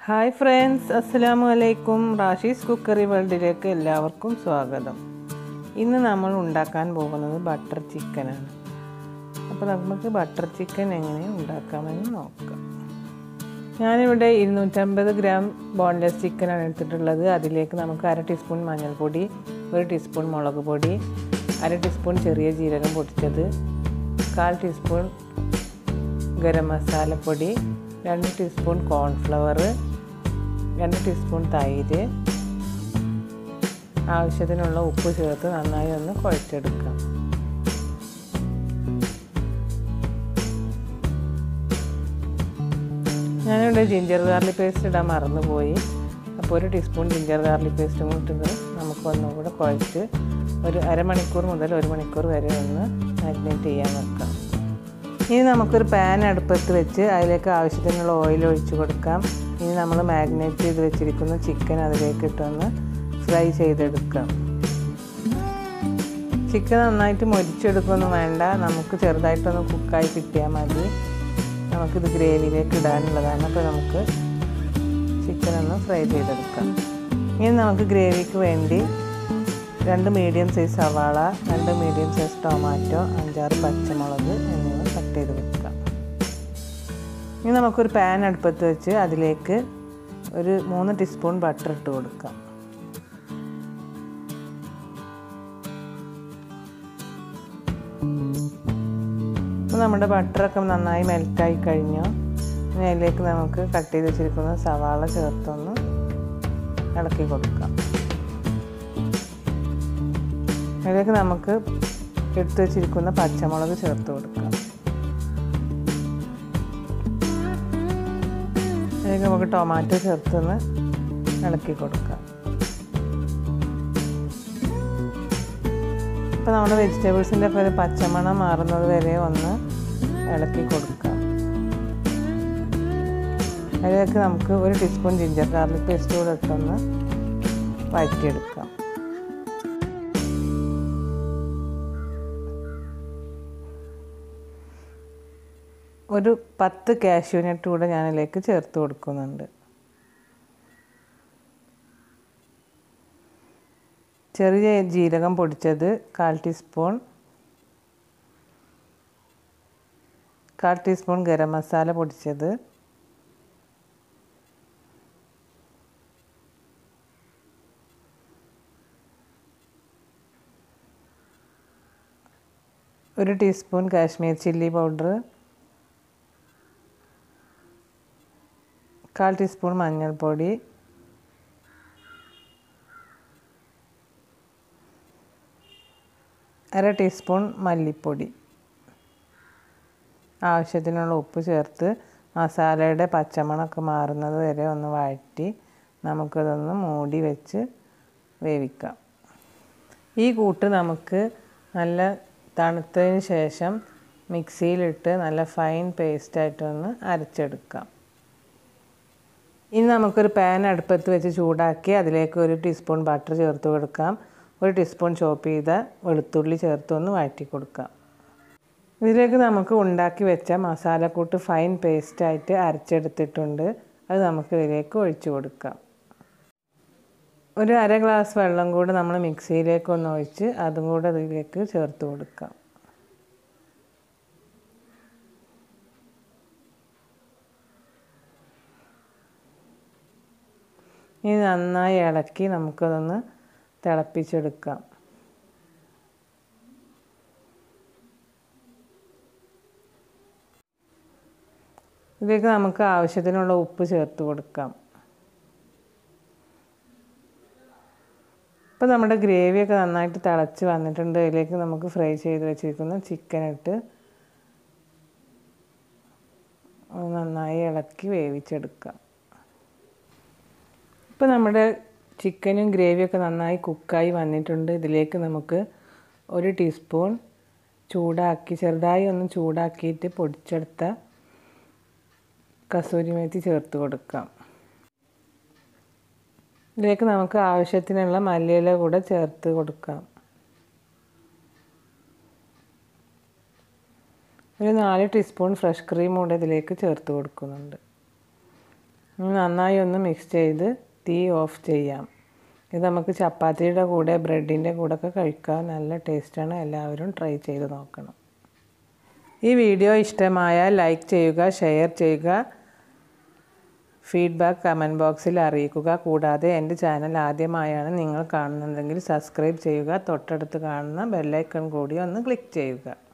hi friends അസ്സലാമു അലൈക്കും റാഷീസ് cookery വേൾഡിലേക്ക് എല്ലാവർക്കും സ്വാഗതം ഇന്ന് നമ്മൾ ഉണ്ടാക്കാൻ പോകുന്നത് ബട്ടർ ചിക്കനാണ് അപ്പോൾ നമുക്ക് ബട്ടർ ചിക്കൻ എങ്ങനെ ഉണ്ടാക്കാമെന്ന് നോക്കാം ഞാനിവിടെ ഇരുന്നൂറ്റമ്പത് ഗ്രാം ബോൺലെസ് ചിക്കനാണ് എടുത്തിട്ടുള്ളത് അതിലേക്ക് നമുക്ക് അര ടീസ്പൂൺ മഞ്ഞൾപ്പൊടി ഒരു ടീസ്പൂൺ മുളക് പൊടി അര ടീസ്പൂൺ ചെറിയ ജീരകം പൊടിച്ചത് കാൽ ടീസ്പൂൺ ഗരം മസാലപ്പൊടി രണ്ട് ടീസ്പൂൺ കോൺഫ്ലവർ രണ്ട് ടീസ്പൂൺ തൈര് ആവശ്യത്തിനുള്ള ഉപ്പ് ചേർത്ത് നന്നായി ഒന്ന് കുഴച്ചെടുക്കാം ഞാനിവിടെ ജിഞ്ചർ ഗാർലിക് പേസ്റ്റ് ഇടാൻ മറന്നുപോയി അപ്പോൾ ഒരു ടീസ്പൂൺ ജിഞ്ചർ ഗാർലിക് പേസ്റ്റും ഇട്ടിട്ട് നമുക്ക് ഒന്നുകൂടെ കുഴച്ച് ഒരു അരമണിക്കൂർ മുതൽ ഒരു മണിക്കൂർ വരെ ഒന്ന് മാരിനേറ്റ് ചെയ്യാൻ വെക്കാം ഇനി നമുക്കൊരു പാൻ അടുപ്പത്ത് വെച്ച് അതിലേക്ക് ആവശ്യത്തിനുള്ള ഓയിൽ ഒഴിച്ചു കൊടുക്കാം ഇനി നമ്മൾ മാരിനേറ്റ് ചെയ്ത് വെച്ചിരിക്കുന്ന ചിക്കൻ അതിലേക്ക് ഇട്ടൊന്ന് ഫ്രൈ ചെയ്തെടുക്കാം ചിക്കൻ നന്നായിട്ട് മൊരിച്ചെടുക്കൊന്നും വേണ്ട നമുക്ക് ചെറുതായിട്ടൊന്ന് കുക്കായി കിട്ടിയാൽ മതി നമുക്കിത് ഗ്രേവിയിലേക്ക് ഇടാനുള്ളതാണ് അപ്പോൾ നമുക്ക് ചിക്കൻ ഒന്ന് ഫ്രൈ ചെയ്തെടുക്കാം ഇനി നമുക്ക് ഗ്രേവിക്ക് വേണ്ടി രണ്ട് മീഡിയം സൈസ് സവാള രണ്ട് മീഡിയം സൈസ് ടൊമാറ്റോ അഞ്ചാറ് പച്ചമുളക് എന്നിവ കട്ട് ചെയ്ത് വെക്കാം ഇനി നമുക്കൊരു പാൻ അടുപ്പത്ത് വെച്ച് അതിലേക്ക് ഒരു മൂന്ന് ടീസ്പൂൺ ബട്ടർ ഇട്ട് കൊടുക്കാം അപ്പോൾ നമ്മുടെ ബട്ടറൊക്കെ നന്നായി മെൽറ്റായി കഴിഞ്ഞു ഇനി അതിലേക്ക് നമുക്ക് കട്ട് ചെയ്ത് വെച്ചിരിക്കുന്ന സവാള ചേർത്തൊന്ന് ഇളക്കി കൊടുക്കാം അതിലേക്ക് നമുക്ക് എടുത്തു വെച്ചിരിക്കുന്ന പച്ചമുളക് ചേർത്ത് കൊടുക്കാം അതിലേക്ക് നമുക്ക് ടൊമാറ്റോ ചേർത്തൊന്ന് ഇളക്കി കൊടുക്കാം ഇപ്പോൾ നമ്മുടെ വെജിറ്റബിൾസിൻ്റെ ഒക്കെ ഒരു പച്ചമണം മാറുന്നത് വരെ ഒന്ന് ഇളക്കി കൊടുക്കാം അതിലേക്ക് നമുക്ക് ഒരു ടീസ്പൂൺ ജിഞ്ചർ ഗാർലിക് പേസ്റ്റ് കൂടെ ഇട്ടൊന്ന് വഴറ്റിയെടുക്കാം ഒരു പത്ത് കാഷ്യൂനട്ട് കൂടെ ഞാനിലേക്ക് ചേർത്ത് കൊടുക്കുന്നുണ്ട് ചെറിയ ജീരകം പൊടിച്ചത് കാൽ ടീസ്പൂൺ കാൽ ടീസ്പൂൺ ഗരം മസാല പൊടിച്ചത് ഒരു ടീസ്പൂൺ കാശ്മീർ ചില്ലി പൗഡർ കാൽ ടീസ്പൂൺ മഞ്ഞൾപ്പൊടി അര ടീസ്പൂൺ മല്ലിപ്പൊടി ആവശ്യത്തിനുള്ള ഉപ്പ് ചേർത്ത് മസാലയുടെ പച്ചമണമൊക്കെ മാറുന്നത് വരെ ഒന്ന് വഴറ്റി നമുക്കതൊന്ന് മൂടി വെച്ച് വേവിക്കാം ഈ കൂട്ട് നമുക്ക് നല്ല തണുത്തതിന് ശേഷം മിക്സിയിലിട്ട് നല്ല ഫൈൻ പേസ്റ്റായിട്ടൊന്ന് അരച്ചെടുക്കാം ഇനി നമുക്കൊരു പാൻ അടുപ്പത്ത് വെച്ച് ചൂടാക്കി അതിലേക്ക് ഒരു ടീസ്പൂൺ ബട്ടർ ചേർത്ത് കൊടുക്കാം ഒരു ടീസ്പൂൺ ചോപ്പ് ചെയ്ത വെളുത്തുള്ളി ചേർത്ത് ഒന്ന് വഴറ്റി കൊടുക്കാം ഇതിലേക്ക് നമുക്ക് ഉണ്ടാക്കി വെച്ച മസാലക്കൂട്ട് ഫൈൻ പേസ്റ്റായിട്ട് അരച്ചെടുത്തിട്ടുണ്ട് അത് നമുക്ക് ഇതിലേക്ക് ഒഴിച്ചു കൊടുക്കാം ഒരു അര ഗ്ലാസ് വെള്ളം കൂടെ നമ്മൾ മിക്സിയിലേക്ക് ഒന്ന് ഒഴിച്ച് അതും കൂടെ അതിലേക്ക് ചേർത്ത് കൊടുക്കാം ഇനി നന്നായി ഇളക്കി നമുക്കതൊന്ന് തിളപ്പിച്ചെടുക്കാം ഇതിലേക്ക് നമുക്ക് ആവശ്യത്തിനുള്ള ഉപ്പ് ചേർത്ത് കൊടുക്കാം ഇപ്പോൾ നമ്മുടെ ഗ്രേവിയൊക്കെ നന്നായിട്ട് തിളച്ച് വന്നിട്ടുണ്ട് ഇതിലേക്ക് നമുക്ക് ഫ്രൈ ചെയ്ത് വെച്ചിരിക്കുന്ന ചിക്കൻ ഇട്ട് നന്നായി ഇളക്കി വേവിച്ചെടുക്കാം ഇപ്പോൾ നമ്മുടെ ചിക്കനും ഗ്രേവിയൊക്കെ നന്നായി കുക്കായി വന്നിട്ടുണ്ട് ഇതിലേക്ക് നമുക്ക് ഒരു ടീസ്പൂൺ ചൂടാക്കി ചെറുതായി ഒന്ന് ചൂടാക്കിയിട്ട് പൊടിച്ചെടുത്ത കസൂരി മേത്തി ചേർത്ത് കൊടുക്കാം ഇതിലേക്ക് നമുക്ക് ആവശ്യത്തിനുള്ള മല്ലിയില കൂടെ ചേർത്ത് കൊടുക്കാം ഒരു നാല് ടീസ്പൂൺ ഫ്രഷ് ക്രീം കൂടെ ഇതിലേക്ക് ചേർത്ത് കൊടുക്കുന്നുണ്ട് ഇനി നന്നായി ഒന്ന് മിക്സ് ചെയ്ത് തീ ഓഫ് ചെയ്യാം ഇത് നമുക്ക് ചപ്പാത്തിയുടെ കൂടെ ബ്രെഡിൻ്റെ കൂടെ ഒക്കെ കഴിക്കാൻ നല്ല ടേസ്റ്റാണ് എല്ലാവരും ട്രൈ ചെയ്ത് നോക്കണം ഈ വീഡിയോ ഇഷ്ടമായാൽ ലൈക്ക് ചെയ്യുക ഷെയർ ചെയ്യുക ഫീഡ്ബാക്ക് കമൻറ്റ് ബോക്സിൽ അറിയിക്കുക കൂടാതെ എൻ്റെ ചാനൽ ആദ്യമായാണ് നിങ്ങൾ കാണുന്നുണ്ടെങ്കിൽ സബ്സ്ക്രൈബ് ചെയ്യുക തൊട്ടടുത്ത് കാണുന്ന ബെല്ലൈക്കൺ കൂടി ഒന്ന് ക്ലിക്ക് ചെയ്യുക